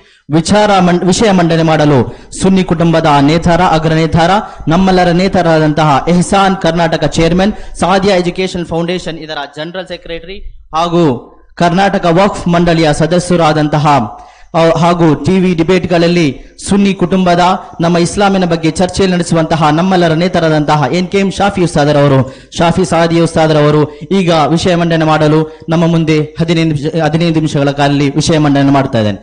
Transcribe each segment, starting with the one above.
ವಿಚಾರ ಮಂ- ವಿಷಯ ಮಂಡನೆ ಮಾಡಲು ಸುನ್ನಿ ಕುಟುಂಬದ ನೇತಾರ ಅಗ್ರ ನೇತಾರ ನಮ್ಮೆಲ್ಲರ ನೇತಾರರಾದಂತಹ Ehsan Karnataka chairman Saadiya education foundation ಇದರ ಜನರಲ್ ಸೆಕ್ರೆಟರಿ ಹಾಗೂ ಕರ್ನಾಟಕ ವಕ್ಫ್ ಮಂಡಳಿಯ ಸದಸ್ಯರಾದಂತಹ ಆ, ಹಾಗೂ ಟಿವಿ ಡಿಬೇಟ್ಗಳಲ್ಲಿ ಸುನ್ನಿ ಕುಟುಂಬದ ನಮ್ಮ ಇಸ್ಲಾಮಿನ ಬಗ್ಗೆ ಚರ್ಚೆ ನಡೆಸುವಂತಹ ನಮ್ಮೆಲ್ಲರ ನೇತರದಂತಹ ಎನ್ ಕೆ ಎಂ ಶಾಫಿ ಉಸ್ತಾದರ್ ಅವರು ಶಾಫಿ ಸಾದಿ ಉಸ್ತಾದರ್ ಅವರು ಈಗ ವಿಷಯ ಮಂಡನೆ ಮಾಡಲು ನಮ್ಮ ಮುಂದೆ ಹದಿನೈದು ನಿಮಿಷ ಹದಿನೈದು ನಿಮಿಷಗಳ ಕಾಲದಲ್ಲಿ ವಿಷಯ ಮಂಡನೆ ಮಾಡ್ತಾ ಇದ್ದೇನೆ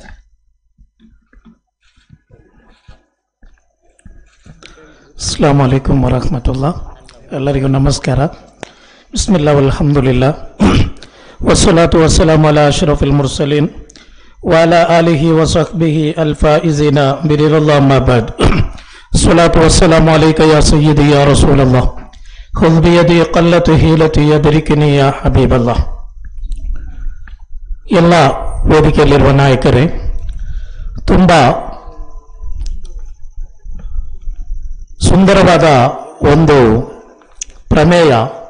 ಅಸ್ಲಾಂ ವಲೈಕುಮ್ ವರಹಮತುಲ್ಲಾ ಎಲ್ಲರಿಗೂ ನಮಸ್ಕಾರ ಬಿಸ್ಮಿಲ್ಲಾ ಅಲ್ಹಮ್ದುಲಿಲ್ಲಾ ವಸಲಾತು ವಸಲಾಮ್ ಅಲಾ ಅಶ್ರಫ್ ಮುರ್ಸಲೀನ್ ವಾಲಾ ಆಲಿಹಿ ವಸಹ್ಬಿಹಿ ಅಲ್ಫಾಯಿಜೀನ ಬಿರಿರುಲ್ಲಾ ಮಾಬಾದ್ الصلاة والسلام عليك يا سيدي يا رسول الله خذ بيدي قلة هيلتي يدركني يا حبيب الله ಎಲ್ಲ ವೇದಿಕೆಯಲ್ಲಿರುವ ನಾಯಕರೇ ತುಂಬ ಸುಂದರವಾದ ಒಂದು ಪ್ರಮೇಯ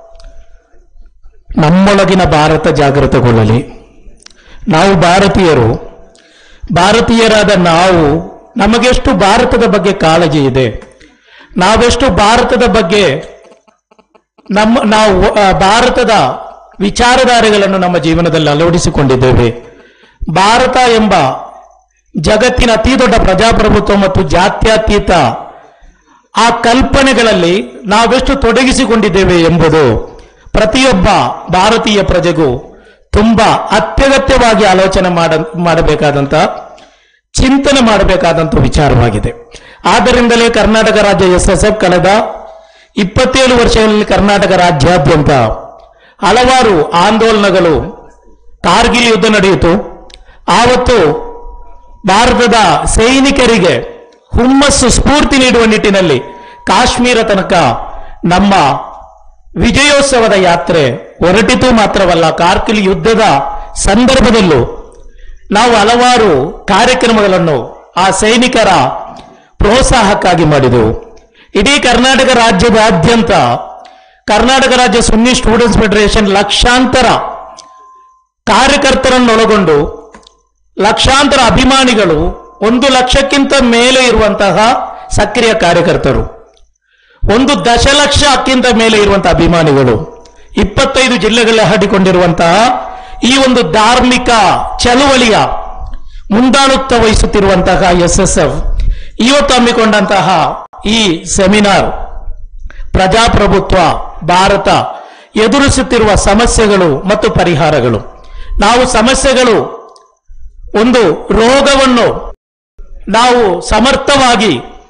ನಮ್ಮೊಳಗಿನ ಭಾರತ ಜಾಗೃತಗೊಳ್ಳಲಿ ನಾವು ಭಾರತೀಯರು ಭಾರತೀಯರಾದ ನಾವು ನಮಗೆಷ್ಟು ಭಾರತದ ಬಗ್ಗೆ ಕಾಳಜಿ ಇದೆ ನಾವೆಷ್ಟು ಭಾರತದ ಬಗ್ಗೆ ನಮ್ಮ ನಾವು ಆ, ಭಾರತದ ವಿಚಾರಧಾರೆಗಳನ್ನು ನಮ್ಮ ಜೀವನದಲ್ಲಿ ಅಳವಡಿಸಿಕೊಂಡಿದ್ದೇವೆ ಭಾರತ ಎಂಬ ಜಗತ್ತಿನ ಅತಿ ದೊಡ್ಡ ಪ್ರಜಾಪ್ರಭುತ್ವ ಮತ್ತು ಜಾತ್ಯತೀತ ಆ ಕಲ್ಪನೆಗಳಲ್ಲಿ ನಾವೆಷ್ಟು ತೊಡಗಿಸಿಕೊಂಡಿದ್ದೇವೆ ಎಂಬುದು ಪ್ರತಿಯೊಬ್ಬ ಭಾರತೀಯ ಪ್ರಜೆಗೂ ತುಂಬಾ ಅತ್ಯಗತ್ಯವಾಗಿ ಆಲೋಚನೆ ಮಾಡ ಮಾಡಬೇಕಾದಂತ ಚಿಂತನೆ ಮಾಡಬೇಕಾದಂತ ವಿಚಾರವಾಗಿದೆ ಆದ್ದರಿಂದಲೇ ಕರ್ನಾಟಕ ರಾಜ್ಯ ಎಸ್ ಎಸ್ ಎಫ್ ಕಳೆದ ಇಪ್ಪತ್ತೇಳು ವರ್ಷಗಳಲ್ಲಿ ಕರ್ನಾಟಕ ರಾಜ್ಯಾದ್ಯಂತ ಹಲವಾರು ಆಂದೋಲನಗಳು ಕಾರ್ಗಿಲ್ ಯುದ್ಧ ನಡೆಯಿತು ಆವತ್ತು ಭಾರತದ ಸೈನಿಕರಿಗೆ ಹುಮ್ಮಸ್ಸು ಸ್ಫೂರ್ತಿ ನೀಡುವ ನಿಟ್ಟಿನಲ್ಲಿ ಕಾಶ್ಮೀರ ತನಕ ನಮ್ಮ ವಿಜಯೋತ್ಸವದ ಯಾತ್ರೆ ಹೊರಟಿತು ಮಾತ್ರವಲ್ಲ ಕಾರ್ಗಿಲ್ ಯುದ್ಧದ ಸಂದರ್ಭದಲ್ಲೂ ನಾವು ಹಲವಾರು ಕಾರ್ಯಕ್ರಮಗಳನ್ನು ಆ ಸೈನಿಕರ ಪ್ರೋತ್ಸಾಹಕ್ಕಾಗಿ ಮಾಡಿದೆವು ಇಡೀ ಕರ್ನಾಟಕ ರಾಜ್ಯದಾದ್ಯಂತ ಕರ್ನಾಟಕ ರಾಜ್ಯ ಸುನ್ನಿ ಸ್ಟೂಡೆಂಟ್ಸ್ ಫೆಡರೇಷನ್ ಲಕ್ಷಾಂತರ ಕಾರ್ಯಕರ್ತರನ್ನೊಳಗೊಂಡು ಲಕ್ಷಾಂತರ ಅಭಿಮಾನಿಗಳು ಒಂದು ಲಕ್ಷಕ್ಕಿಂತ ಮೇಲೆ ಇರುವಂತಹ ಸಕ್ರಿಯ ಕಾರ್ಯಕರ್ತರು ಒಂದು ದಶಲಕ್ಷಕ್ಕಿಂತ ಮೇಲೆ ಇರುವಂತಹ ಅಭಿಮಾನಿಗಳು ಇಪ್ಪತ್ತೈದು ಜಿಲ್ಲೆಗಳಲ್ಲಿ ಹರಡಿಕೊಂಡಿರುವಂತಹ ಈ ಒಂದು ಧಾರ್ಮಿಕ ಚಳುವಳಿಯ ಮುಂದಾಳುತ್ವ ವಹಿಸುತ್ತಿರುವಂತಹ ಎಸ್ ಎಸ್ ಎಫ್ ಇವತ್ತು ಹಮ್ಮಿಕೊಂಡಂತಹ ಈ ಸೆಮಿನಾರ್ ಪ್ರಜಾಪ್ರಭುತ್ವ ಭಾರತ ಎದುರಿಸುತ್ತಿರುವ ಸಮಸ್ಯೆಗಳು ಮತ್ತು ಪರಿಹಾರಗಳು ನಾವು ಸಮಸ್ಯೆಗಳು ಒಂದು ರೋಗವನ್ನು ನಾವು ಸಮರ್ಥವಾಗಿ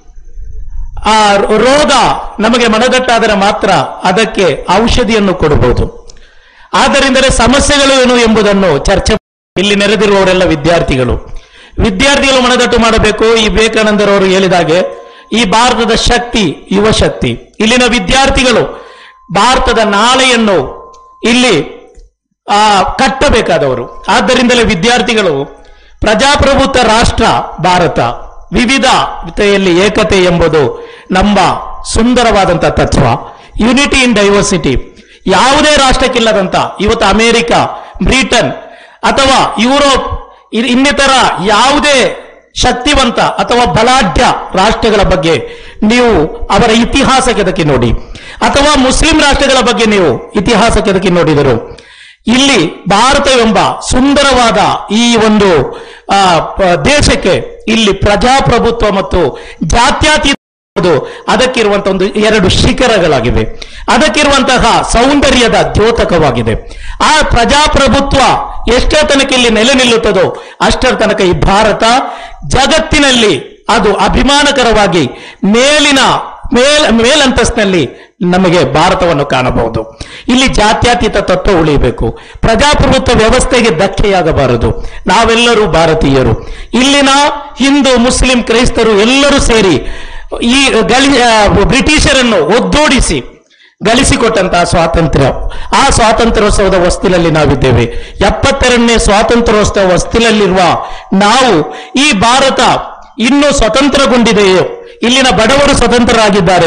ಆ ರೋಗ ನಮಗೆ ಮನಗಟ್ಟಾದರೆ ಮಾತ್ರ ಅದಕ್ಕೆ ಔಷಧಿಯನ್ನು ಕೊಡಬಹುದು ಆದ್ದರಿಂದಲೇ ಸಮಸ್ಯೆಗಳು ಏನು ಎಂಬುದನ್ನು ಚರ್ಚೆ ಇಲ್ಲಿ ನೆರೆದಿರುವವರೆಲ್ಲ ವಿದ್ಯಾರ್ಥಿಗಳು ವಿದ್ಯಾರ್ಥಿಗಳು ಮನದಟ್ಟು ಮಾಡಬೇಕು ಈ ವಿವೇಕಾನಂದರವರು ಹೇಳಿದಾಗೆ ಈ ಭಾರತದ ಶಕ್ತಿ ಯುವ ಶಕ್ತಿ ಇಲ್ಲಿನ ವಿದ್ಯಾರ್ಥಿಗಳು ಭಾರತದ ನಾಳೆಯನ್ನು ಇಲ್ಲಿ ಆ ಕಟ್ಟಬೇಕಾದವರು ಆದ್ದರಿಂದಲೇ ವಿದ್ಯಾರ್ಥಿಗಳು ಪ್ರಜಾಪ್ರಭುತ್ವ ರಾಷ್ಟ್ರ ಭಾರತ ವಿವಿಧತೆಯಲ್ಲಿ ಏಕತೆ ಎಂಬುದು ನಮ್ಮ ಸುಂದರವಾದಂಥ ತತ್ವ ಯುನಿಟಿ ಇನ್ ಡೈವರ್ಸಿಟಿ ಯಾವುದೇ ರಾಷ್ಟ್ರಕ್ಕಿಲ್ಲದಂತ ಇವತ್ತು ಅಮೆರಿಕ ಬ್ರಿಟನ್ ಅಥವಾ ಯುರೋಪ್ ಇ- ಇನ್ನಿತರ ಯಾವುದೇ ಶಕ್ತಿವಂತ ಅಥವಾ ಬಲಾಢ್ಯ ರಾಷ್ಟ್ರಗಳ ಬಗ್ಗೆ ನೀವು ಅವರ ಇತಿಹಾಸ ಕೆದಕಿ ನೋಡಿ ಅಥವಾ ಮುಸ್ಲಿಂ ರಾಷ್ಟ್ರಗಳ ಬಗ್ಗೆ ನೀವು ಇತಿಹಾಸ ಕೆದಕಿ ನೋಡಿದರು ಇಲ್ಲಿ ಭಾರತವೆಂಬ ಸುಂದರವಾದ ಈ ಒಂದು ಆ, ಪ- ದೇಶಕ್ಕೆ ಇಲ್ಲಿ ಪ್ರಜಾಪ್ರಭುತ್ವ ಮತ್ತು ಜಾತ್ಯತೀತ ಎಂಬುದು ಅದಕ್ಕಿರುವಂತಹ ಒಂದು ಎರಡು ಶಿಖರಗಳಾಗಿವೆ ಅದಕ್ಕಿರುವಂತಹ ಸೌಂದರ್ಯದ ದ್ಯೋತಕವಾಗಿದೆ ಆ ಪ್ರಜಾಪ್ರಭುತ್ವ ಎಷ್ಟೇ ತನಕ ಇಲ್ಲಿ ನೆಲೆ ನಿಲ್ಲುತ್ತದೋ ಅಷ್ಟರ ತನಕ ಈ ಭಾರತ ಜಗತ್ತಿನಲ್ಲಿ ಅದು ಅಭಿಮಾನಕರವಾಗಿ ಮೇಲಿನ ಮೇಲ್ ಮೇಲಂತಸ್ತಿನಲ್ಲಿ ನಮಗೆ ಭಾರತವನ್ನು ಕಾಣಬಹುದು ಇಲ್ಲಿ ಜಾತ್ಯತೀತ ತತ್ವ ಉಳಿಯಬೇಕು ಪ್ರಜಾಪ್ರಭುತ್ವ ವ್ಯವಸ್ಥೆಗೆ ಧಕ್ಕೆಯಾಗಬಾರದು ನಾವೆಲ್ಲರೂ ಭಾರತೀಯರು ಇಲ್ಲಿನ ಹಿಂದೂ ಮುಸ್ಲಿಂ ಕ್ರೈಸ್ತರು ಎಲ್ಲರೂ ಸೇರಿ ಈ ಗಳಿ ಆ, ಬ್ರಿಟಿಷರನ್ನು ಒದ್ದೋಡಿಸಿ ಗಳಿಸಿಕೊಟ್ಟಂತಹ ಸ್ವಾತಂತ್ರ್ಯ ಆ ಸ್ವಾತಂತ್ರ್ಯೋತ್ಸವದ ಹೊಸ್ತಿಲಲ್ಲಿ ನಾವಿದ್ದೇವೆ ಎಪ್ಪತ್ತೆರಡನೇ ಸ್ವಾತಂತ್ರ್ಯೋತ್ಸವ ಹೊಸ್ತಿಲಲ್ಲಿರುವ ನಾವು ಈ ಭಾರತ ಇನ್ನೂ ಸ್ವತಂತ್ರಗೊಂಡಿದೆಯೋ ಇಲ್ಲಿನ ಬಡವರು ಸ್ವತಂತ್ರರಾಗಿದ್ದಾರೆ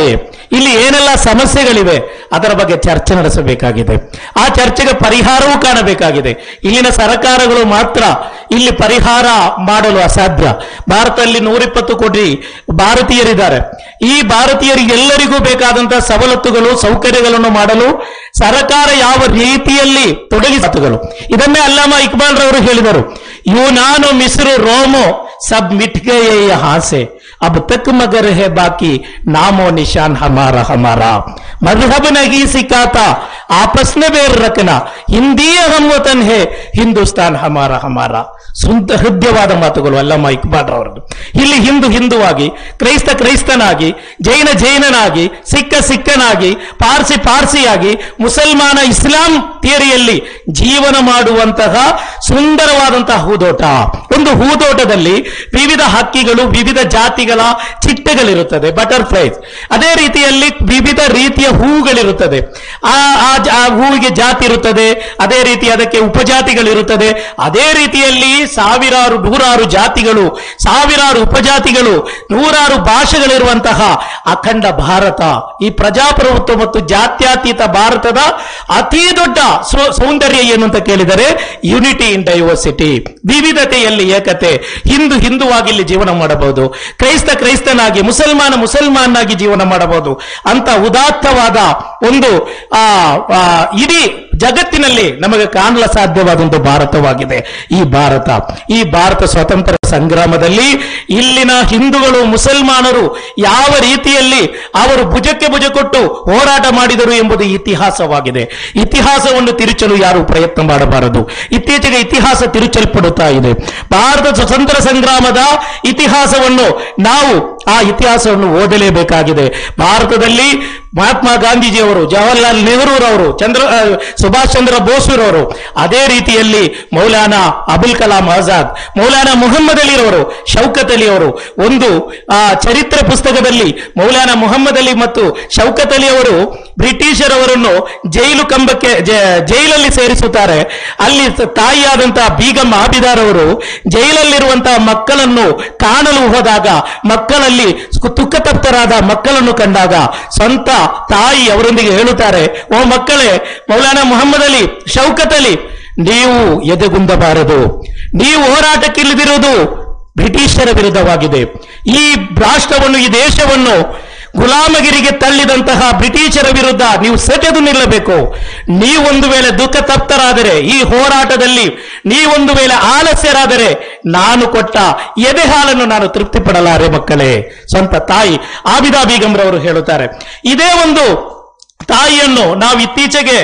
ಇಲ್ಲಿ ಏನೆಲ್ಲ ಸಮಸ್ಯೆಗಳಿವೆ ಅದರ ಬಗ್ಗೆ ಚರ್ಚೆ ನಡೆಸಬೇಕಾಗಿದೆ ಆ ಚರ್ಚೆಗೆ ಪರಿಹಾರವೂ ಕಾಣಬೇಕಾಗಿದೆ ಇಲ್ಲಿನ ಸರ್ಕಾರಗಳು ಮಾತ್ರ ಇಲ್ಲಿ ಪರಿಹಾರ ಮಾಡಲು ಅಸಾಧ್ಯ ಭಾರತದಲ್ಲಿ ನೂರಿಪ್ಪತ್ತು ಕೋಟಿ ಭಾರತೀಯರಿದ್ದಾರೆ ಈ ಭಾರತೀಯರಿಗೆಲ್ಲರಿಗೂ ಬೇಕಾದಂತಹ ಸವಲತ್ತುಗಳು ಸೌಕರ್ಯಗಳನ್ನು ಮಾಡಲು ಸರ್ಕಾರ ಯಾವ ರೀತಿಯಲ್ಲಿ ತೊಡಗಿಸತುಗಳು ಇದನ್ನೇ ಅಲ್ಲಾಮ ಇಕ್ಬಾಲ್ ರವರು ಹೇಳಿದರು ಇವು ನಾನು ಮಿಸ್ರು ರೋಮೋ ಸಬ್ ಮಿಟ್ ಗಯೆ ये यहाँ से अब तक मगर है बाकी नामो निशान हमारा हमारा मजहब नहीं सिखाता आपस में बेर रखना ಹಿಂದೀ हम वतन है ಹಿಂದೂಸ್ತಾನ್ ಹಮಾರ ಹಮಾರ ಸುಂದ ಹೃದಯವಾದ ಮಾತುಗಳು ಅಲ್ಲಮ್ಮ ಇಕ್ಬಾಲ್ ಅವರದ್ದು ಇಲ್ಲಿ ಹಿಂದೂ ಹಿಂದುವಾಗಿ ಕ್ರೈಸ್ತ ಕ್ರೈಸ್ತನಾಗಿ ಜೈನ ಜೈನನಾಗಿ ಸಿಕ್ಕ ಸಿಕ್ಕನಾಗಿ ಪಾರ್ಸಿ ಪಾರ್ಸಿಯಾಗಿ ಮುಸಲ್ಮಾನ ಇಸ್ಲಾಂ ಥಿಯರಿಯಲ್ಲಿ ಜೀವನ ಮಾಡುವಂತಹ ಸುಂದರವಾದಂತಹ ಹೂದೋಟ ಒಂದು ಹೂದೋಟದಲ್ಲಿ ವಿವಿಧ ಹಕ್ಕಿಗಳು ವಿವಿಧ ಜಾತಿಗಳ ಚಿಟ್ಟೆಗಳಿರುತ್ತದೆ ಬಟರ್ಫ್ಲೈಸ್ ಅದೇ ರೀತಿಯಲ್ಲಿ ವಿವಿಧ ರೀತಿಯ ಹೂಗಳಿರುತ್ತದೆ ಆ ಆ ಜ- ಆ ಹೂವಿಗೆ ಜಾತಿ ಇರುತ್ತದೆ ಅದೇ ರೀತಿ ಅದಕ್ಕೆ ಉಪಜಾತಿಗಳಿರುತ್ತದೆ ಅದೇ ರೀತಿಯಲ್ಲಿ ಸಾವಿರಾರು ನೂರಾರು ಜಾತಿಗಳು ಸಾವಿರಾರು ಉಪಜಾತಿಗಳು ನೂರಾರು ಭಾಷೆಗಳಿರುವಂತಹ ಅಖಂಡ ಭಾರತ ಈ ಪ್ರಜಾಪ್ರಭುತ್ವ ಮತ್ತು ಜಾತ್ಯತೀತ ಭಾರತದ ಅತಿ ದೊಡ್ಡ ಸ್ವ- ಸೌಂದರ್ಯ ಏನು ಅಂತ ಕೇಳಿದರೆ ಯುನಿಟಿ ಇನ್ ಡೈವರ್ಸಿಟಿ ವಿವಿಧತೆಯಲ್ಲಿ ಏಕತೆ ಹಿಂದೂ ಹಿಂದುವಾಗಿ ಇಲ್ಲಿ ಜೀವನ ಮಾಡಬಹುದು ಕ್ರೈಸ್ತ ಕ್ರೈಸ್ತನಾಗಿ ಮುಸಲ್ಮಾನ ಮುಸಲ್ಮಾನಾಗಿ ಜೀವನ ಮಾಡಬಹುದು ಅಂತ ಉದಾತ್ತವಾದ ಒಂದು ಆ ಆ, ಇಡೀ ಜಗತ್ತಿನಲ್ಲಿ ನಮಗೆ ಕಾಣಲು ಸಾಧ್ಯವಾದೊಂದು ಭಾರತವಾಗಿದೆ ಈ ಭಾರತ ಈ ಭಾರತ ಸ್ವತಂತ್ರ ಸಂಗ್ರಾಮದಲ್ಲಿ ಇಲ್ಲಿನ ಹಿಂದೂಗಳು ಮುಸಲ್ಮಾನರು ಯಾವ ರೀತಿಯಲ್ಲಿ ಅವರು ಭುಜಕ್ಕೆ ಭುಜ ಕೊಟ್ಟು ಹೋರಾಟ ಮಾಡಿದರು ಎಂಬುದು ಇತಿಹಾಸವಾಗಿದೆ ಇತಿಹಾಸವನ್ನು ತಿರುಚಲು ಯಾರು ಪ್ರಯತ್ನ ಮಾಡಬಾರದು ಇತ್ತೀಚೆಗೆ ಇತಿಹಾಸ ತಿರುಚಲ್ಪಡುತ್ತಾ ಇದೆ ಭಾರತ ಸ್ವತಂತ್ರ ಸಂಗ್ರಾಮದ ಇತಿಹಾಸವನ್ನು ನಾವು ಆ ಇತಿಹಾಸವನ್ನು ಓದಲೇಬೇಕಾಗಿದೆ ಭಾರತದಲ್ಲಿ ಮಹಾತ್ಮ ಗಾಂಧೀಜಿಯವರು ಜವಾಹರ್ಲಾಲ್ ನೆಹರೂರವರು ಚಂದ್ರ ಆ, ಸುಭಾಷ್ ಚಂದ್ರ ಬೋಸ್ರವರು ಅದೇ ರೀತಿಯಲ್ಲಿ ಮೌಲಾನಾ ಅಬುಲ್ ಕಲಾಂ ಆಜಾದ್ ಮೌಲಾನಾ ಮುಹಮ್ಮದ್ ಅಲಿರವರು ಶೌಕತ್ ಅಲಿ ಅವರು ಒಂದು ಆ ಚರಿತ್ರೆ ಪುಸ್ತಕದಲ್ಲಿ ಮೌಲಾನಾ ಮುಹಮ್ಮದ್ ಅಲಿ ಮತ್ತು ಶೌಕತ್ ಅಲಿ ಅವರು ಬ್ರಿಟಿಷರವರನ್ನು ಜೈಲು ಕಂಬಕ್ಕೆ ಜ- ಜೈಲಲ್ಲಿ ಸೇರಿಸುತ್ತಾರೆ ಅಲ್ಲಿ ತ- ತಾಯಿಯಾದಂತಹ ಬೀಗಂ ಆಬಿದಾರ್ ಅವರು ಜೈಲಲ್ಲಿರುವಂತಹ ಮಕ್ಕಳನ್ನು ಕಾಣಲು ಹೋದಾಗ ಮಕ್ಕಳಲ್ಲಿ ಸ್ಕು- ತುಕ್ಕತಪ್ತರಾದ ಮಕ್ಕಳನ್ನು ಕಂಡಾಗ ಸ್ವಂತ ತಾಯಿ ಅವರೊಂದಿಗೆ ಹೇಳುತ್ತಾರೆ ಓ ಮಕ್ಕಳೇ ಮೌಲಾನಾ ಮುಹಮ್ಮದ್ ಅಲಿ ಶೌಕತ್ ಅಲಿ ನೀವು ಎದೆಗುಂದಬಾರದು ನೀವು ಹೋರಾಟಕ್ಕಿಳಿದಿರುವುದು ಬ್ರಿಟಿಷರ ವಿರುದ್ಧವಾಗಿದೆ ಈ ರಾಷ್ಟ್ರವನ್ನು ಈ ದೇಶವನ್ನು ಗುಲಾಮಗಿರಿಗೆ ತಳ್ಳಿದಂತಹ ಬ್ರಿಟಿಷರ ವಿರುದ್ಧ ನೀವು ಸೆಟೆದು ನಿಲ್ಲಬೇಕು ನೀವೊಂದು ವೇಳೆ ದುಃಖ ತಪ್ತರಾದರೆ ಈ ಹೋರಾಟದಲ್ಲಿ ನೀವೊಂದು ವೇಳೆ ಆಲಸ್ಯರಾದರೆ ನಾನು ಕೊಟ್ಟ ಎದೆ ಹಾಲನ್ನು ನಾನು ತೃಪ್ತಿ ಪಡಲಾರೆ ಮಕ್ಕಳೇ ಸ್ವಂತ ತಾಯಿ ಆಬಿದಾ ಬೀಗಂರವರು ಹೇಳುತ್ತಾರೆ ಇದೇ ಒಂದು ತಾಯಿಯನ್ನು ನಾವು ಇತ್ತೀಚೆಗೆ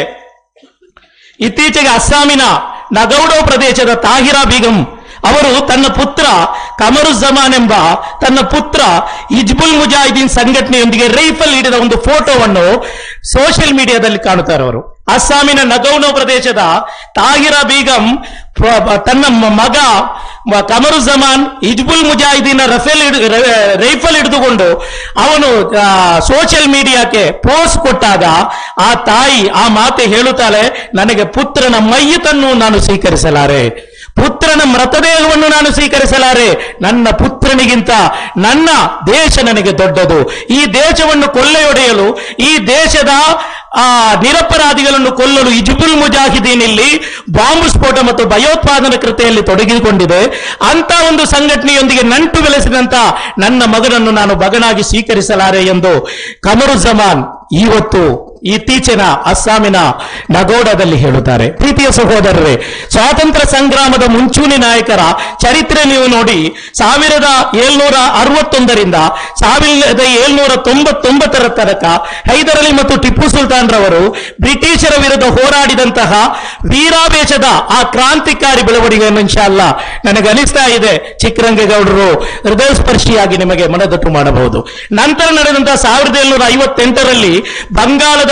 ಇತ್ತೀಚೆಗೆ ಅಸ್ಸಾಮಿನ ನಗೌಡೋ ಪ್ರದೇಶದ ತಾಹಿರಾ ಬೇಗಂ ಅವರು ತನ್ನ ಪುತ್ರ ಕಮರುಜ್ಜಮಾನ್ ಎಂಬ ತನ್ನ ಪುತ್ರ ಇಜ್ಬುಲ್ ಮುಜಾಹಿದೀನ್ ಸಂಘಟನೆಯೊಂದಿಗೆ ರೈಫಲ್ ಹಿಡಿದ ಒಂದು ಫೋಟೋವನ್ನು ಸೋಷಿಯಲ್ ಮೀಡಿಯಾದಲ್ಲಿ ಕಾಣುತ್ತಾರೆ ಅವರು ಅಸ್ಸಾಮಿನ ನಗೌನೋ ಪ್ರದೇಶದ ತಾಹಿರಾ ಬೇಗಂ ಪ್ರ- ಬ- ತನ್ನ ಮ- ಮಗ ಮ- ಕಮರುಜ್ಜಮಾನ್ ಇಜ್ಬುಲ್ ಮುಜಾಹಿದೀನ ರಫೇಲ್ ಹಿಡಿದು ರ- ರೈಫಲ್ ಹಿಡಿದುಕೊಂಡು ಅವನು ಸೋಷಿಯಲ್ ಮೀಡಿಯಾಕ್ಕೆ ಪೋಸ್ಟ್ ಕೊಟ್ಟಾಗ ಆ ತಾಯಿ ಆ ಮಾತೆ ಹೇಳುತ್ತಾಳೆ ನನಗೆ ಪುತ್ರನ ಮೈಯತನ್ನು ನಾನು ಸ್ವೀಕರಿಸಲಾರೆ ಪುತ್ರನ ಮೃತದೇಹವನ್ನು ನಾನು ಸ್ವೀಕರಿಸಲಾರೆ ನನ್ನ ಪುತ್ರನಿಗಿಂತ ನನ್ನ ದೇಶ ನನಗೆ ದೊಡ್ಡದು ಈ ದೇಶವನ್ನು ಕೊಳ್ಳೆಯೊಡೆಯಲು ಈ ದೇಶದ ಆ ನಿರಪರಾಧಿಗಳನ್ನು ಕೊಲ್ಲಲು ಇಜುಬುಲ್ ಮುಜಾಹಿದೀನ್ ಇಲ್ಲಿ ಬಾಂಬ್ ಸ್ಫೋಟ ಮತ್ತು ಭಯೋತ್ಪಾದನಾ ಕೃತಿಯಲ್ಲಿ ತೊಡಗಿಕೊಂಡಿದೆ ಅಂತ ಒಂದು ಸಂಘಟನೆಯೊಂದಿಗೆ ನಂಟು ಬೆಳೆಸಿದಂತ ನನ್ನ ಮಗನನ್ನು ನಾನು ಮಗನಾಗಿ ಸ್ವೀಕರಿಸಲಾರೆ ಎಂದು ಕಮರುಜಮಾನ್ ಇವತ್ತು ಇತ್ತೀಚಿನ ಅಸ್ಸಾಮಿನ ನಗೋಡದಲ್ಲಿ ಹೇಳುತ್ತಾರೆ ಪ್ರೀತಿಯ ಸಹೋದರರೇ ಸ್ವಾತಂತ್ರ್ಯ ಸಂಗ್ರಾಮದ ಮುಂಚೂಣಿ ನಾಯಕರ ಚರಿತ್ರೆ ನೀವು ನೋಡಿ ಸಾವಿರದ ಏಳ್ನೂರ ಅರವತ್ತೊಂದರಿಂದ ಸಾವಿರದ ಏಳ್ನೂರ ತೊಂಬತ್ತೊಂಬತ್ತರ ತನಕ ಹೈದರ್ ಅಲಿ ಮತ್ತು ಟಿಪ್ಪು ಸುಲ್ತಾನ್ ರವರು ಬ್ರಿಟಿಷರ ವಿರುದ್ಧ ಹೋರಾಡಿದಂತಹ ವೀರಾವೇಶದ ಆ ಕ್ರಾಂತಿಕಾರಿ ಬೆಳವಣಿಗೆಯನ್ನು ಇನ್ಶಾಲ್ಲ ನನಗೆ ಅನಿಸ್ತಾ ಇದೆ ಚಿಕ್ಕರಂಗೇಗೌಡರು ಹೃದಯ ಸ್ಪರ್ಶಿಯಾಗಿ ನಿಮಗೆ ಮನದಟ್ಟು ಮಾಡಬಹುದು ನಂತರ ನಡೆದಂತಹ ಸಾವಿರದ ಏಳ್ನೂರ ಐವತ್ತೆಂಟರಲ್ಲಿ ಬಂಗಾಳದ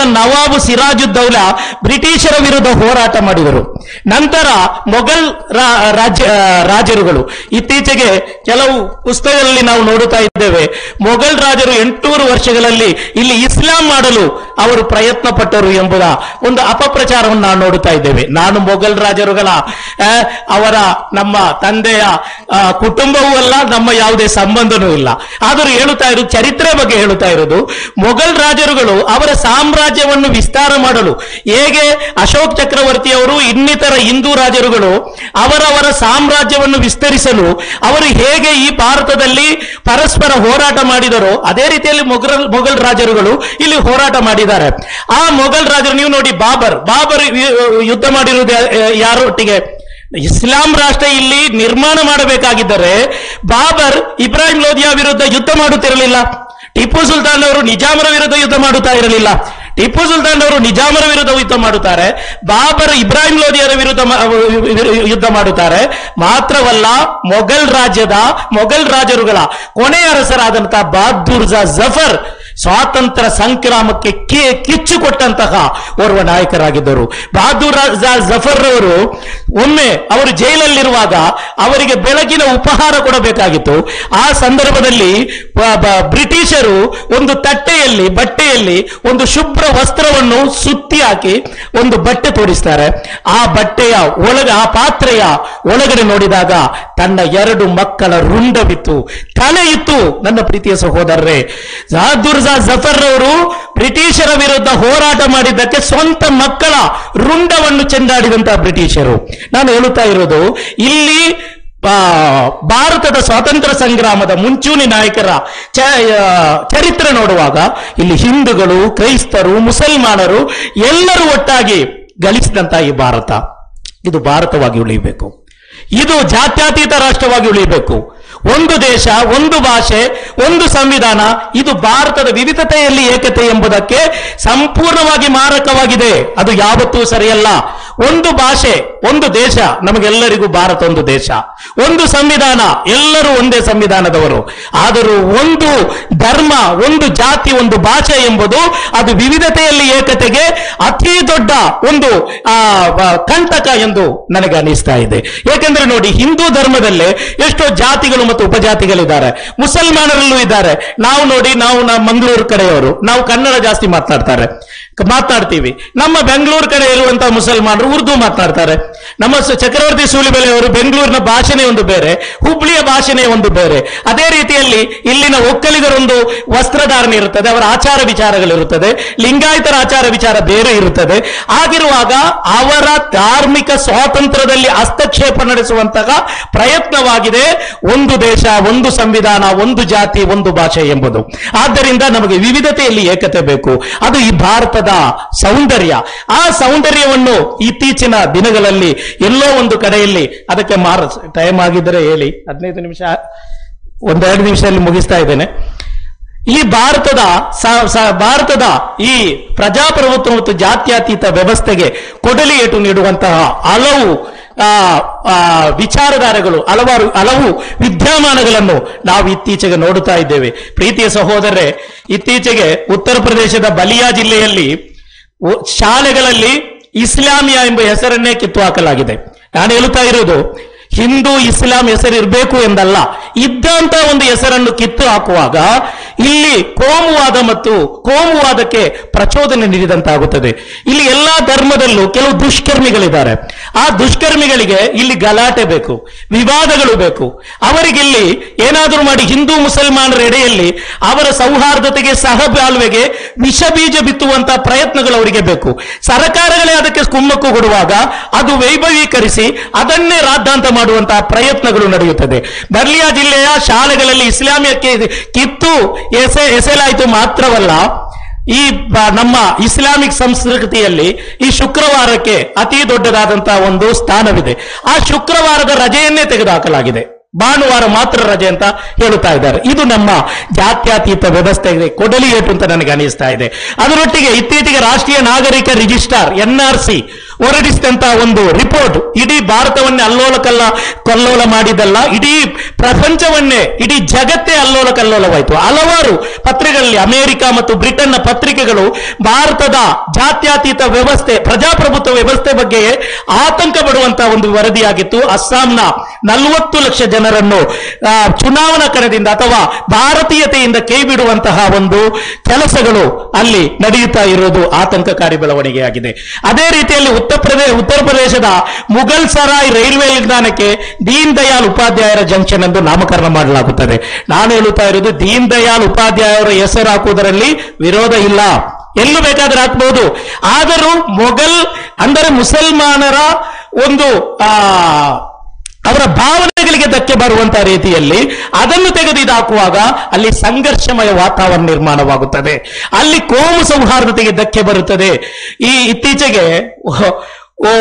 ನವಾಬು ಸಿರಾಜುದ್ದೌಲಾ ಬ್ರಿಟಿಷರ ವಿರುದ್ಧ ಹೋರಾಟ ಮಾಡಿದರು ನಂತರ ಮೊಘಲ್ ರಾ- ರಾಜ್ಯ ರಾಜರುಗಳು ಇತ್ತೀಚೆಗೆ ಕೆಲವು ಪುಸ್ತಕಗಳಲ್ಲಿ ನಾವು ನೋಡುತ್ತಾ ಇದ್ದೇವೆ ಮೊಘಲ್ ರಾಜರು ಎಂಟುನೂರು ವರ್ಷಗಳಲ್ಲಿ ಇಲ್ಲಿ ಇಸ್ಲಾಂ ಮಾಡಲು ಅವರು ಪ್ರಯತ್ನ ಪಟ್ಟರು ಎಂಬುದ ಒಂದು ಅಪಪ್ರಚಾರವನ್ನು ನಾವು ನೋಡುತ್ತಾ ಇದ್ದೇವೆ ನಾನು ಮೊಘಲ್ ರಾಜರುಗಳ ಆ, ಅವರ ನಮ್ಮ ತಂದೆಯ ಆ, ಕುಟುಂಬವೂ ಅಲ್ಲ ನಮ್ಮ ಯಾವುದೇ ಸಂಬಂಧನೂ ಇಲ್ಲ ಆದರೂ ಹೇಳುತ್ತಾ ಇರೋದು ಚರಿತ್ರೆ ಬಗ್ಗೆ ಹೇಳುತ್ತಾ ಇರೋದು ಮೊಘಲ್ ರಾಜರುಗಳು ಅವರ ಸಾಮ್ರಾಜ್ಯವನ್ನು ವಿಸ್ತಾರ ಮಾಡಲು ಹೇಗೆ ಅಶೋಕ್ ಚಕ್ರವರ್ತಿ ಅವರು ಇನ್ನಿತರ ಹಿಂದೂ ರಾಜರುಗಳು ಅವರವರ ಸಾಮ್ರಾಜ್ಯವನ್ನು ವಿಸ್ತರಿಸಲು ಅವರು ಹೇಗೆ ಈ ಭಾರತದಲ್ಲಿ ಪರಸ್ಪರ ಹೋರಾಟ ಮಾಡಿದರೋ ಅದೇ ರೀತಿಯಲ್ಲಿ ಮೊಘಲ್ ಮೊಘಲ್ ರಾಜರುಗಳು ಇಲ್ಲಿ ಹೋರಾಟ ಮಾಡಿದ್ದಾರೆ ಆ ಮೊಘಲ್ ರಾಜರು ನೀವು ನೋಡಿ ಬಾಬರ್ ಬಾಬರ್ ಯು- ಯುದ್ಧ ಮಾಡಿರುವುದು ಯಾ- ಯಾರೊಟ್ಟಿಗೆ ಇಸ್ಲಾಂ ರಾಷ್ಟ್ರ ಇಲ್ಲಿ ನಿರ್ಮಾಣ ಮಾಡಬೇಕಾಗಿದ್ದರೆ ಬಾಬರ್ ಇಬ್ರಾಹಿಂ ಲೋಧಿಯಾ ವಿರುದ್ಧ ಯುದ್ಧ ಮಾಡುತ್ತಿರಲಿಲ್ಲ ಟಿಪ್ಪು ಸುಲ್ತಾನ್ ಅವರು ನಿಜಾಮರ ವಿರುದ್ಧ ಯುದ್ಧ ಮಾಡುತ್ತಾ ಇರಲಿಲ್ಲ ಟಿಪ್ಪು ಸುಲ್ತಾನ್ ಅವರು ನಿಜಾಮರ ವಿರುದ್ಧ ಯುದ್ಧ ಮಾಡುತ್ತಾರೆ ಬಾಬರ್ ಇಬ್ರಾಹಿಂ ಲೋಧಿಯರ ವಿರುದ್ಧ ಮಾ- ಯುದ್ಧ ಮಾಡುತ್ತಾರೆ ಮಾತ್ರವಲ್ಲ ಮೊಘಲ್ ರಾಜ್ಯದ ಮೊಘಲ್ ರಾಜರುಗಳ ಕೊನೆಯ ಅರಸರಾದಂತಹ ಬಹದ್ದೂರ್ ಜಾ ಜಫರ್ ಸ್ವಾತಂತ್ರ್ಯ ಸಂಗ್ರಾಮಕ್ಕೆ ಕಿ- ಕಿಚ್ಚು ಕೊಟ್ಟಂತಹ ಓರ್ವ ನಾಯಕರಾಗಿದ್ದರು ಬಹದ್ದೂರ್ ರಾ- ಜಾ ಜಫರ್ ಅವರು ಒಮ್ಮೆ ಅವರು ಜೈಲಲ್ಲಿರುವಾಗ ಅವರಿಗೆ ಬೆಳಗಿನ ಉಪಹಾರ ಕೊಡಬೇಕಾಗಿತ್ತು ಆ ಸಂದರ್ಭದಲ್ಲಿ ಬ- ಬ- ಬ್ರಿಟಿಷರು ಒಂದು ತಟ್ಟೆಯಲ್ಲಿ ಬಟ್ಟೆಯಲ್ಲಿ ಒಂದು ಶುಭ್ರ ವಸ್ತ್ರವನ್ನು ಸುತ್ತಿ ಹಾಕಿ ಒಂದು ಬಟ್ಟೆ ತೋರಿಸ್ತಾರೆ ಆ ಬಟ್ಟೆಯ ಒಳಗ ಆ ಪಾತ್ರೆಯ ಒಳಗಡೆ ನೋಡಿದಾಗ ತನ್ನ ಎರಡು ಮಕ್ಕಳ ರುಂಡವಿತ್ತು ತಲೆ ಇತ್ತು ನನ್ನ ಪ್ರೀತಿಯ ಸಹೋದರರೇ ಬಹದ್ದೂರ್ ಜಾ ಜಫರ್ ಅವರು ಬ್ರಿಟಿಷರ ವಿರುದ್ಧ ಹೋರಾಟ ಮಾಡಿದ್ದಕ್ಕೆ ಸ್ವಂತ ಮಕ್ಕಳ ರುಂಡವನ್ನು ಚೆಂಡಾಡಿದಂತಹ ಬ್ರಿಟಿಷರು ನಾನು ಹೇಳುತ್ತಾ ಇರೋದು ಇಲ್ಲಿ ಆ, ಭಾರತದ ಸ್ವಾತಂತ್ರ್ಯ ಸಂಗ್ರಾಮದ ಮುಂಚೂಣಿ ನಾಯಕರ ಚ- ಆ, ಚರಿತ್ರೆ ನೋಡುವಾಗ ಇಲ್ಲಿ ಹಿಂದೂಗಳು ಕ್ರೈಸ್ತರು ಮುಸಲ್ಮಾನರು ಎಲ್ಲರೂ ಒಟ್ಟಾಗಿ ಗಳಿಸಿದಂತಹ ಈ ಭಾರತ ಇದು ಭಾರತವಾಗಿ ಉಳಿಯಬೇಕು ಇದು ಜಾತ್ಯತೀತ ರಾಷ್ಟ್ರವಾಗಿ ಉಳಿಯಬೇಕು ಒಂದು ದೇಶ ಒಂದು ಭಾಷೆ ಒಂದು ಸಂವಿಧಾನ ಇದು ಭಾರತದ ವಿವಿಧತೆಯಲ್ಲಿ ಏಕತೆ ಎಂಬುದಕ್ಕೆ ಸಂಪೂರ್ಣವಾಗಿ ಮಾರಕವಾಗಿದೆ ಅದು ಯಾವತ್ತೂ ಸರಿಯಲ್ಲ ಒಂದು ಭಾಷೆ ಒಂದು ದೇಶ ನಮಗೆಲ್ಲರಿಗೂ ಭಾರತ ಒಂದು ದೇಶ ಒಂದು ಸಂವಿಧಾನ ಎಲ್ಲರೂ ಒಂದೇ ಸಂವಿಧಾನದವರು ಆದರೂ ಒಂದು ಧರ್ಮ ಒಂದು ಜಾತಿ ಒಂದು ಭಾಷೆ ಎಂಬುದು ಅದು ವಿವಿಧತೆಯಲ್ಲಿ ಏಕತೆಗೆ ಅತಿ ದೊಡ್ಡ ಒಂದು ಆ, ಬ- ಕಂಟಕ ಎಂದು ನನಗೆ ಅನಿಸ್ತಾ ಇದೆ ಏಕೆಂದ್ರೆ ನೋಡಿ ಹಿಂದೂ ಧರ್ಮದಲ್ಲೇ ಎಷ್ಟೋ ಜಾತಿಗಳು ಮತ್ತು ಉಪಜಾತಿಗಳಿದ್ದಾರೆ ಮುಸಲ್ಮಾನರಲ್ಲೂ ಇದ್ದಾರೆ ನಾವು ನೋಡಿ ನಾವು ನಮ್ಮ ಮಂಗಳೂರು ಕಡೆಯವರು ನಾವು ಕನ್ನಡ ಜಾಸ್ತಿ ಮಾತನಾಡ್ತಾರೆ ಕ- ಮಾತನಾಡ್ತೀವಿ ನಮ್ಮ ಬೆಂಗಳೂರು ಕಡೆ ಇರುವಂತಹ ಮುಸಲ್ಮಾನರು ಉರ್ದು ಮಾತನಾಡ್ತಾರೆ ನಮ್ಮ ಸ- ಚಕ್ರವರ್ತಿ ಸೂಲಿಬೆಲೆ ಅವರು ಬೆಂಗಳೂರಿನ ಭಾಷೆನೇ ಒಂದು ಬೇರೆ ಹುಬ್ಳಿಯ ಭಾಷೆನೇ ಒಂದು ಬೇರೆ ಅದೇ ರೀತಿಯಲ್ಲಿ ಇಲ್ಲಿನ ಒಕ್ಕಲಿಗರೊಂದು ವಸ್ತ್ರಧಾರಣೆ ಇರುತ್ತದೆ ಅವರ ಆಚಾರ ವಿಚಾರಗಳಿರುತ್ತದೆ ಲಿಂಗಾಯತರ ಆಚಾರ ವಿಚಾರ ಬೇರೆ ಇರುತ್ತದೆ ಆಗಿರುವಾಗ ಅವರ ಧಾರ್ಮಿಕ ಸ್ವಾತಂತ್ರ್ಯದಲ್ಲಿ ಹಸ್ತಕ್ಷೇಪ ನಡೆಸುವಂತಹ ಪ್ರಯತ್ನವಾಗಿದೆ ಒಂದು ದೇಶ ಒಂದು ಸಂವಿಧಾನ ಒಂದು ಜಾತಿ ಒಂದು ಭಾಷೆ ಎಂಬುದು ಆದ್ದರಿಂದ ನಮಗೆ ವಿವಿಧತೆಯಲ್ಲಿ ಏಕತೆ ಬೇಕು ಅದು ಈ ಭಾರತದ ಸೌಂದರ್ಯ ಆ ಸೌಂದರ್ಯವನ್ನು ಇತ್ತೀಚಿನ ದಿನಗಳಲ್ಲಿ ಎಲ್ಲೋ ಒಂದು ಕಡೆಯಲ್ಲಿ ಅದಕ್ಕೆ ಮಾರ ಟೈಮ್ ಆಗಿದ್ದರೆ ಹೇಳಿ ಹದಿನೈದು ನಿಮಿಷ ಒಂದೆರಡು ನಿಮಿಷದಲ್ಲಿ ಮುಗಿಸ್ತಾ ಇದ್ದೇನೆ ಈ ಭಾರತದ ಸ- ಸ- ಭಾರತದ ಈ ಪ್ರಜಾಪ್ರಭುತ್ವ ಮತ್ತು ಜಾತ್ಯತೀತ ವ್ಯವಸ್ಥೆಗೆ ಕೊಡಲಿ ಏಟು ನೀಡುವಂತಹ ಹಲವು ಆ, ಆ, ವಿಚಾರಧಾರೆಗಳು ಹಲವಾರು ಹಲವು ವಿದ್ಯಮಾನಗಳನ್ನು ನಾವು ಇತ್ತೀಚೆಗೆ ನೋಡುತ್ತಾ ಇದ್ದೇವೆ ಪ್ರೀತಿಯ ಸಹೋದರರೇ ಇತ್ತೀಚೆಗೆ ಉತ್ತರ ಪ್ರದೇಶದ ಬಲಿಯಾ ಜಿಲ್ಲೆಯಲ್ಲಿ ಒ- ಶಾಲೆಗಳಲ್ಲಿ ಇಸ್ಲಾಮಿಯಾ ಎಂಬ ಹೆಸರನ್ನೇ ಕಿತ್ತು ಹಾಕಲಾಗಿದೆ ನಾನು ಹೇಳುತ್ತಾ ಇರುವುದು ಹಿಂದೂ ಇಸ್ಲಾಂ ಹೆಸರು ಇರಬೇಕು ಎಂದಲ್ಲ ಇದ್ದಂತ ಒಂದು ಹೆಸರನ್ನು ಕಿತ್ತು ಹಾಕುವಾಗ ಇಲ್ಲಿ ಕೋಮುವಾದ ಮತ್ತು ಕೋಮುವಾದಕ್ಕೆ ಪ್ರಚೋದನೆ ನೀಡಿದಂತಾಗುತ್ತದೆ ಇಲ್ಲಿ ಎಲ್ಲಾ ಧರ್ಮದಲ್ಲೂ ಕೆಲವು ದುಷ್ಕರ್ಮಿಗಳಿದ್ದಾರೆ ಆ ದುಷ್ಕರ್ಮಿಗಳಿಗೆ ಇಲ್ಲಿ ಗಲಾಟೆ ಬೇಕು ವಿವಾದಗಳು ಬೇಕು ಅವರಿಗೆ ಇಲ್ಲಿ ಏನಾದರೂ ಮಾಡಿ ಹಿಂದೂ ಮುಸಲ್ಮಾನರ ಎಡೆಯಲ್ಲಿ ಅವರ ಸೌಹಾರ್ದತೆಗೆ ಸಹಬಾಳ್ವೆಗೆ ವಿಷ ಬೀಜ ಬಿತ್ತುವಂತಹ ಪ್ರಯತ್ನಗಳು ಅವರಿಗೆ ಬೇಕು ಸರ್ಕಾರಗಳೇ ಅದಕ್ಕೆ ಕುಮ್ಮಕ್ಕು ಕೊಡುವಾಗ ಅದು ವೈಭವೀಕರಿಸಿ ಅದನ್ನೇ ರಾದ್ದಾಂತ ಮಾಡುವಂತಹ ಪ್ರಯತ್ನಗಳು ನಡೆಯುತ್ತದೆ ಬರ್ಲಿಯಾ ಜಿಲ್ಲೆಯ ಶಾಲೆಗಳಲ್ಲಿ ಇಸ್ಲಾಮಿಯಕ್ಕೆ ಕಿತ್ತು ಎಸೆ ಎಸೆಲಾಯಿತು ಮಾತ್ರವಲ್ಲ ಈ ಬ- ನಮ್ಮ ಇಸ್ಲಾಮಿಕ್ ಸಂಸ್ಕೃತಿಯಲ್ಲಿ ಈ ಶುಕ್ರವಾರಕ್ಕೆ ಅತಿ ದೊಡ್ಡದಾದಂತಹ ಒಂದು ಸ್ಥಾನವಿದೆ ಆ ಶುಕ್ರವಾರದ ರಜೆಯನ್ನೇ ತೆಗೆದುಹಾಕಲಾಗಿದೆ ಭಾನುವಾರ ಮಾತ್ರ ರಜೆ ಅಂತ ಹೇಳುತ್ತಾ ಇದ್ದಾರೆ ಇದು ನಮ್ಮ ಜಾತ್ಯತೀತ ವ್ಯವಸ್ಥೆಗೆ ಕೊಡಲಿ ಏಟು ಅಂತ ನನಗೆ ಅನಿಸ್ತಾ ಇದೆ ಅದರೊಟ್ಟಿಗೆ ಇತ್ತೀಚೆಗೆ ರಾಷ್ಟ್ರೀಯ ನಾಗರಿಕ ರಿಜಿಸ್ಟಾರ್ ಎನ್ಆರ್ ಸಿ ಹೊರಡಿಸಿದಂತಹ ಒಂದು ರಿಪೋರ್ಟ್ ಇಡೀ ಭಾರತವನ್ನೇ ಅಲ್ಲೋಲ ಕಲ್ಲ ಕಲ್ಲೋಲ ಮಾಡಿದಲ್ಲ ಇಡೀ ಪ್ರಪಂಚವನ್ನೇ ಇಡೀ ಜಗತ್ತೇ ಅಲ್ಲೋಲ ಕಲ್ಲೋಲವಾಯಿತು ಹಲವಾರು ಪತ್ರಿಕೆಗಳಲ್ಲಿ ಅಮೆರಿಕ ಮತ್ತು ಬ್ರಿಟನ್ನ ಪತ್ರಿಕೆಗಳು ಭಾರತದ ಜಾತ್ಯತೀತ ವ್ಯವಸ್ಥೆ ಪ್ರಜಾಪ್ರಭುತ್ವ ವ್ಯವಸ್ಥೆ ಬಗ್ಗೆ ಆತಂಕ ಪಡುವಂತಹ ಒಂದು ವರದಿಯಾಗಿತ್ತು ಅಸ್ಸಾಂನ ನಲವತ್ತು ಲಕ್ಷ ಜನರನ್ನು ಆ, ಚುನಾವಣಾ ಕಣದಿಂದ ಅಥವಾ ಭಾರತೀಯತೆಯಿಂದ ಕೈ ಬಿಡುವಂತಹ ಒಂದು ಕೆಲಸಗಳು ಅಲ್ಲಿ ನಡೆಯುತ್ತಾ ಇರುವುದು ಆತಂಕಕಾರಿ ಬೆಳವಣಿಗೆಯಾಗಿದೆ ಅದೇ ರೀತಿಯಲ್ಲಿ ಉತ್ತರ ಪ್ರದೇಶ ಉತ್ತರ ಪ್ರದೇಶದ ಮುಘಲ್ ಸರಾಯ್ ರೈಲ್ವೆ ನಿಲ್ದಾಣಕ್ಕೆ ದೀನ್ ದಯಾಳ್ ಉಪಾಧ್ಯಾಯರ ಜಂಕ್ಷನ್ ಎಂದು ನಾಮಕರಣ ಮಾಡಲಾಗುತ್ತದೆ ನಾನು ಹೇಳುತ್ತಾ ಇರುವುದು ದೀನ್ ದಯಾಳ್ ಉಪಾಧ್ಯಾಯರ ಹೆಸರು ಹಾಕುವುದರಲ್ಲಿ ವಿರೋಧ ಇಲ್ಲ ಎಲ್ಲೂ ಬೇಕಾದ್ರೆ ಹಾಕ್ಬಹುದು ಆದರೂ ಮೊಘಲ್ ಅಂದರೆ ಮುಸಲ್ಮಾನರ ಒಂದು ಆ ಅವರ ಭಾವನೆಗಳಿಗೆ ಧಕ್ಕೆ ಬರುವಂತಹ ರೀತಿಯಲ್ಲಿ ಅದನ್ನು ತೆಗೆದುಹಾಕುವಾಗ ಅಲ್ಲಿ ಸಂಘರ್ಷಮಯ ವಾತಾವರಣ ನಿರ್ಮಾಣವಾಗುತ್ತದೆ ಅಲ್ಲಿ ಕೋಮು ಸೌಹಾರ್ದತೆಗೆ ಧಕ್ಕೆ ಬರುತ್ತದೆ ಈ ಇತ್ತೀಚೆಗೆ ಓ- ಓ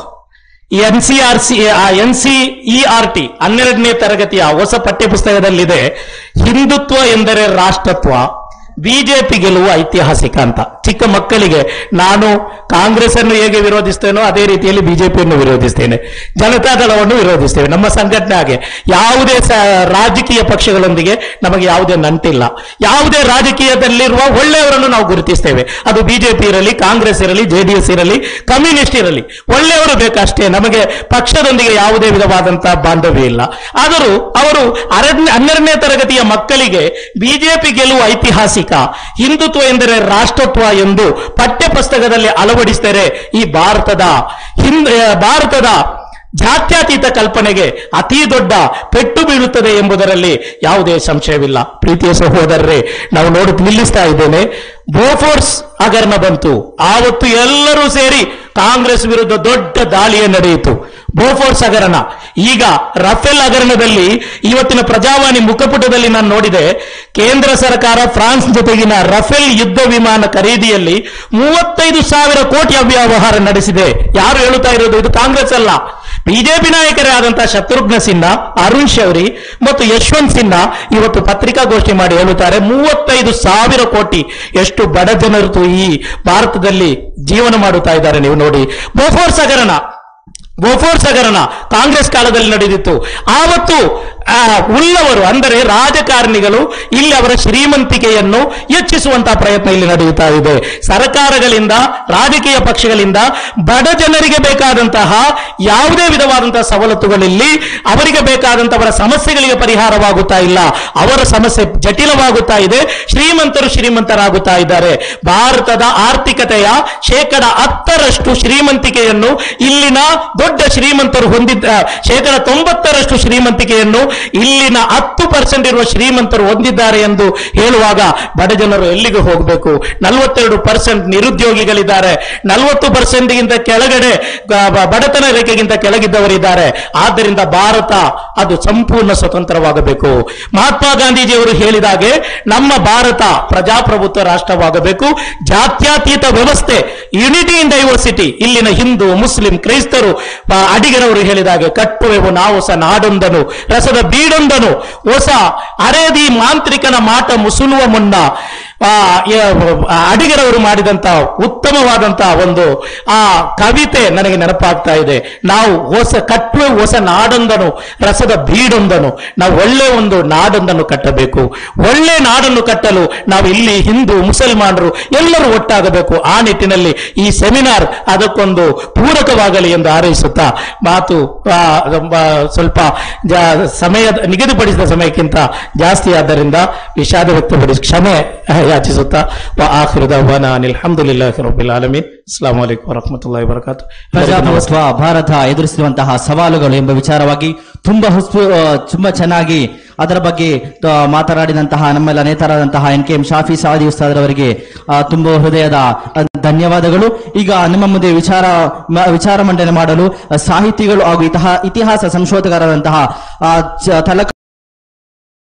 N C R C N C E R T ಹನ್ನೆರಡನೇ ತರಗತಿಯ ಹೊಸ ಪಠ್ಯಪುಸ್ತಕದಲ್ಲಿದೆ ಹಿಂದುತ್ವ ಎಂದರೆ ರಾಷ್ಟ್ರತ್ವ ಬಿಜೆಪಿ ಗೆಲುವು ಐತಿಹಾಸಿಕ ಅಂತ ಚಿಕ್ಕ ಮಕ್ಕಳಿಗೆ ನಾನು ಕಾಂಗ್ರೆಸ್ ಅನ್ನು ಹೇಗೆ ವಿರೋಧಿಸ್ತೇನೋ ಅದೇ ರೀತಿಯಲ್ಲಿ ಬಿಜೆಪಿಯನ್ನು ವಿರೋಧಿಸ್ತೇನೆ ಜನತಾದಳವನ್ನು ವಿರೋಧಿಸ್ತೇವೆ ನಮ್ಮ ಸಂಘಟನೆ ಹಾಗೆ ಯಾವುದೇ ಸ- ರಾಜಕೀಯ ಪಕ್ಷಗಳೊಂದಿಗೆ ನಮಗೆ ಯಾವುದೇ ನಂಟಿಲ್ಲ ಯಾವುದೇ ರಾಜಕೀಯದಲ್ಲಿರುವ ಒಳ್ಳೆಯವರನ್ನು ನಾವು ಗುರುತಿಸ್ತೇವೆ ಅದು ಬಿಜೆಪಿ ಇರಲಿ ಕಾಂಗ್ರೆಸ್ ಇರಲಿ ಜೆಡಿಎಸ್ ಇರಲಿ ಕಮ್ಯುನಿಸ್ಟ್ ಇರಲಿ ಒಳ್ಳೆಯವರು ಬೇಕಷ್ಟೇ ನಮಗೆ ಪಕ್ಷದೊಂದಿಗೆ ಯಾವುದೇ ವಿಧವಾದಂತಹ ಬಾಂಧವ್ಯ ಇಲ್ಲ ಆದರೂ ಅವರು ಅರಣ್ಯ ಹನ್ನೆರಡನೇ ತರಗತಿಯ ಮಕ್ಕಳಿಗೆ ಬಿಜೆಪಿ ಗೆಲುವು ಐತಿಹಾಸಿಕ ಹಿಂದುತ್ವ ಎಂದರೆ ರಾಷ್ಟ್ರತ್ವ ಎಂದು ಪಠ್ಯ ಪುಸ್ತಕದಲ್ಲಿ ಅಳವಡಿಸಿದರೆ ಈ ಭಾರತದ ಹಿಂದ್ ಭಾರತದ ಜಾತ್ಯತೀತ ಕಲ್ಪನೆಗೆ ಅತಿ ದೊಡ್ಡ ಪೆಟ್ಟು ಬೀಳುತ್ತದೆ ಎಂಬುದರಲ್ಲಿ ಯಾವುದೇ ಸಂಶಯವಿಲ್ಲ ಪ್ರೀತಿಯ ಸಹೋದರರೇ ನಾವು ನೋಡಿ ನಿಲ್ಲಿಸ್ತಾ ಇದ್ದೇನೆ ಬೋಫೋರ್ಸ್ ಹಗರಣ ಬಂತು ಆವತ್ತು ಎಲ್ಲರೂ ಸೇರಿ ಕಾಂಗ್ರೆಸ್ ವಿರುದ್ಧ ದೊಡ್ಡ ದಾಳಿಯೇ ನಡೆಯಿತು ಬೋಫೋರ್ಸ್ ಹಗರಣ ಈಗ ರಫೇಲ್ ಹಗರಣದಲ್ಲಿ ಇವತ್ತಿನ ಪ್ರಜಾವಾಣಿ ಮುಖಪುಟದಲ್ಲಿ ನಾನು ನೋಡಿದೆ ಕೇಂದ್ರ ಸರ್ಕಾರ ಫ್ರಾನ್ಸ್ ಜೊತೆಗಿನ ರಫೇಲ್ ಯುದ್ಧ ವಿಮಾನ ಖರೀದಿಯಲ್ಲಿ ಮೂವತ್ತೈದು ಸಾವಿರ ಕೋಟಿ ಅವ್ಯವಹಾರ ನಡೆಸಿದೆ ಯಾರು ಹೇಳುತ್ತಾ ಇರೋದು ಇದು ಕಾಂಗ್ರೆಸ್ ಅಲ್ಲ ಬಿಜೆಪಿ ನಾಯಕರೇ ಆದಂತಹ ಶತ್ರುಘ್ನ ಸಿನ್ಹಾ ಅರುಣ್ ಶೌರಿ ಮತ್ತು ಯಶವಂತ್ ಸಿನ್ಹಾ ಇವತ್ತು ಪತ್ರಿಕಾಗೋಷ್ಠಿ ಮಾಡಿ ಹೇಳುತ್ತಾರೆ ಮೂವತ್ತೈದು ಸಾವಿರ ಕೋಟಿ ಎಷ್ಟು ಬಡ ಜನರು ಈ ಭಾರತದಲ್ಲಿ ಜೀವನ ಮಾಡುತ್ತಾ ಇದ್ದಾರೆ ನೀವು ನೋಡಿ ಬೋಫೋರ್ಸ್ ಹಗರಣ ಬೋಫೋರ್ಸ್ ಹಗರಣ ಕಾಂಗ್ರೆಸ್ ಕಾಲದಲ್ಲಿ ನಡೆದಿತ್ತು ಆವತ್ತು ಆ, ಉಳ್ಳವರು ಅಂದರೆ ರಾಜಕಾರಣಿಗಳು ಇಲ್ಲಿ ಅವರ ಶ್ರೀಮಂತಿಕೆಯನ್ನು ಹೆಚ್ಚಿಸುವಂತಹ ಪ್ರಯತ್ನ ಇಲ್ಲಿ ನಡೆಯುತ್ತಾ ಇದೆ ಸರ್ಕಾರಗಳಿಂದ ರಾಜಕೀಯ ಪಕ್ಷಗಳಿಂದ ಬಡ ಜನರಿಗೆ ಬೇಕಾದಂತಹ ಯಾವುದೇ ವಿಧವಾದಂತಹ ಸವಲತ್ತುಗಳಿಲ್ಲಿ ಅವರಿಗೆ ಬೇಕಾದಂತವರ ಸಮಸ್ಯೆಗಳಿಗೆ ಪರಿಹಾರವಾಗುತ್ತಾ ಇಲ್ಲ ಅವರ ಸಮಸ್ಯೆ ಜಟಿಲವಾಗುತ್ತಾ ಇದೆ ಶ್ರೀಮಂತರು ಶ್ರೀಮಂತರಾಗುತ್ತಾ ಇದ್ದಾರೆ ಭಾರತದ ಆರ್ಥಿಕತೆಯ ಶೇಕಡ ಹತ್ತರಷ್ಟು ಶ್ರೀಮಂತಿಕೆಯನ್ನು ಇಲ್ಲಿನ ದೊಡ್ಡ ಶ್ರೀಮಂತರು ಹೊಂದಿದ್ದ ಶೇಕಡ ತೊಂಬತ್ತರಷ್ಟು ಶ್ರೀಮಂತಿಕೆಯನ್ನು ಇಲ್ಲಿನ ಹತ್ತು ಪರ್ಸೆಂಟ್ ಇರುವ ಶ್ರೀಮಂತರು ಹೊಂದಿದ್ದಾರೆ ಎಂದು ಹೇಳುವಾಗ ಬಡ ಜನರು ಎಲ್ಲಿಗೆ ಹೋಗಬೇಕು ನಲವತ್ತೆರಡು ಪರ್ಸೆಂಟ್ ನಿರುದ್ಯೋಗಿಗಳಿದ್ದಾರೆ ನಲವತ್ತು ಪರ್ಸೆಂಟ್ಗಿಂತ ಕೆಳಗಡೆ ಗ- ಬ- ಬಡತನ ರೇಖೆಗಿಂತ ಕೆಳಗಿದ್ದವರಿದ್ದಾರೆ ಆದ್ದರಿಂದ ಭಾರತ ಅದು ಸಂಪೂರ್ಣ ಸ್ವತಂತ್ರವಾಗಬೇಕು ಮಹಾತ್ಮ ಗಾಂಧೀಜಿಯವರು ಹೇಳಿದಾಗೆ ನಮ್ಮ ಭಾರತ ಪ್ರಜಾಪ್ರಭುತ್ವ ರಾಷ್ಟ್ರವಾಗಬೇಕು ಜಾತ್ಯತೀತ ವ್ಯವಸ್ಥೆ ಯುನಿಟಿ ಇನ್ ಡೈವರ್ಸಿಟಿ ಇಲ್ಲಿನ ಹಿಂದೂ ಮುಸ್ಲಿಂ ಕ್ರೈಸ್ತರು ಆ, ಅಡಿಗರವರು ಹೇಳಿದಾಗೆ ಕಟ್ಟುವೆವು ನಾವು ಸ ನಾಡೊಂದನು ರಸದ ಬೀಡೊಂದನು ಹೊಸ ಅರೇದಿ ಮಾಂತ್ರಿಕನ ಮಾಟ ಮುಸುಳುವ ಮುನ್ನ ಆ, ಯ- ಆ, ಅಡಿಗರವರು ಮಾಡಿದಂತ ಉತ್ತಮವಾದಂತ ಒಂದು ಆ ಕವಿತೆ ನನಗೆ ನೆನಪಾಗ್ತಾ ಇದೆ ನಾವು ಹೊಸ ಕಟ್ಟುವೆ ಹೊಸ ನಾಡೊಂದನು ರಸದ ಬೀಡೊಂದನು ನಾವು ಒಳ್ಳೆ ಒಂದು ನಾಡೊಂದನ್ನು ಕಟ್ಟಬೇಕು ಒಳ್ಳೆ ನಾಡನ್ನು ಕಟ್ಟಲು ನಾವು ಇಲ್ಲಿ ಹಿಂದೂ ಮುಸಲ್ಮಾನರು ಎಲ್ಲರೂ ಒಟ್ಟಾಗಬೇಕು ಆ ನಿಟ್ಟಿನಲ್ಲಿ ಈ ಸೆಮಿನಾರ್ ಅದಕ್ಕೊಂದು ಪೂರಕವಾಗಲಿ ಎಂದು ಹಾರೈಸುತ್ತಾ ಮಾತು ಆ, ಆ, ಸ್ವಲ್ಪ ಜಾ- ಸಮಯ ನಿಗದಿಪಡಿಸಿದ ಸಮಯಕ್ಕಿಂತ ಜಾಸ್ತಿ ಆದ್ದರಿಂದ ವಿಷಾದ ವ್ಯಕ್ತಪಡಿಸಿ ಕ್ಷಮೆ ಯಾಚಿಸುತ್ತಾ ವ ಆಖಿರು ದವಾನ ಅನಿಲ್ ಹಮ್ದುಲಿಲ್ಲಾಹಿ ರಬ್ಬಿಲ್ ಆಲಮೀನ್ ಅಸ್ಸಲಾಮು ಅಲೈಕುಂ ವರಹಮತುಲ್ಲಾಹಿ ವಬರಕಾತು ಪ್ರಜಾಪ್ರಭುತ್ವ ಭಾರತ ಎದುರಿಸಿರುವಂತಹ ಸವಾಲುಗಳು ಎಂಬ ವಿಚಾರವಾಗಿ ತುಂಬಾ ಹುಸ್ಪು ಆ, ತುಂಬಾ ಚೆನ್ನಾಗಿ ಅದರ ಬಗ್ಗೆ ಆ, ಮಾತನಾಡಿದಂತಹ ನಮ್ಮೆಲ್ಲ ನೇತಾರಾದಂತಹ N K M Shafi Saadi ಉಸ್ತಾದ್ ಅವರಿಗೆ ತುಂಬ ಹೃದಯದ ಆ, ಧನ್ಯವಾದಗಳು ಈಗ ನಿಮ್ಮ ಮುಂದೆ ವಿಚಾರ ಮ- ವಿಚಾರ ಮಂಡನೆ ಮಾಡಲು ಆ, ಸಾಹಿತಿಗಳು ಹಾಗೂ ಇತಿಹಾ- ಇತಿಹಾಸ ಸಂಶೋಧಕರಾದಂತಹ ಆ, ಚ- ತಲಕ